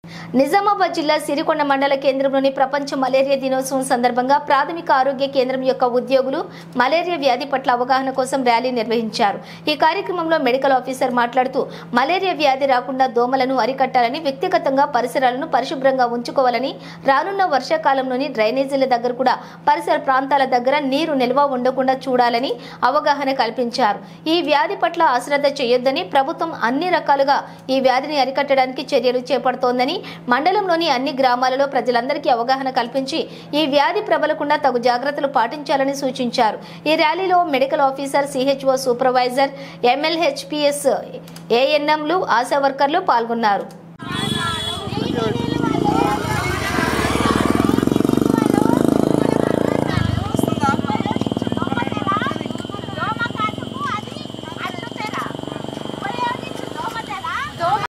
నిజామాబాద్ జిల్లా సిరికొండ మండల కేంద్రంలోని ప్రపంచ మలేరియా దినోత్సవం సందర్భంగా ప్రాథమిక ఆరోగ్య కేంద్రం యొక్క ఉద్యోగులు మలేరియా వ్యాధి పట్ల అవగాహన కోసం ర్యాలీ నిర్వహించారు ఈ కార్యక్రమంలో మెడికల్ ఆఫీసర్ మాట్లాడుతూ మలేరియా వ్యాధి రాకుండా దోమలను అరికట్టాలని వ్యక్తిగతంగా పరిసరాలను పరిశుభ్రంగా ఉంచుకోవాలని రానున్న వర్షాకాలంలోని డ్రైనేజీల దగ్గర కూడా పరిసర ప్రాంతాల దగ్గర నీరు నిల్వ ఉండకుండా చూడాలని అవగాహన కల్పించారు ఈ వ్యాధి పట్ల అశ్రద్ధ చేయొద్దని ప్రభుత్వం అన్ని రకాలుగా ఈ వ్యాధిని అరికట్టడానికి చర్యలు చేపడుతోందని మండలంలోని అన్ని గ్రామాలలో ప్రజలందరికీ అవగాహన కల్పించి ఈ వ్యాధి ప్రబలకుండా తగు జాగ్రత్తలు పాటించాలని సూచించారు ఈ ర్యాలీలో medical officer CHO supervisor MLHPs ఏఎన్ఎంలు ఆశా వర్కర్లు పాల్గొన్నారు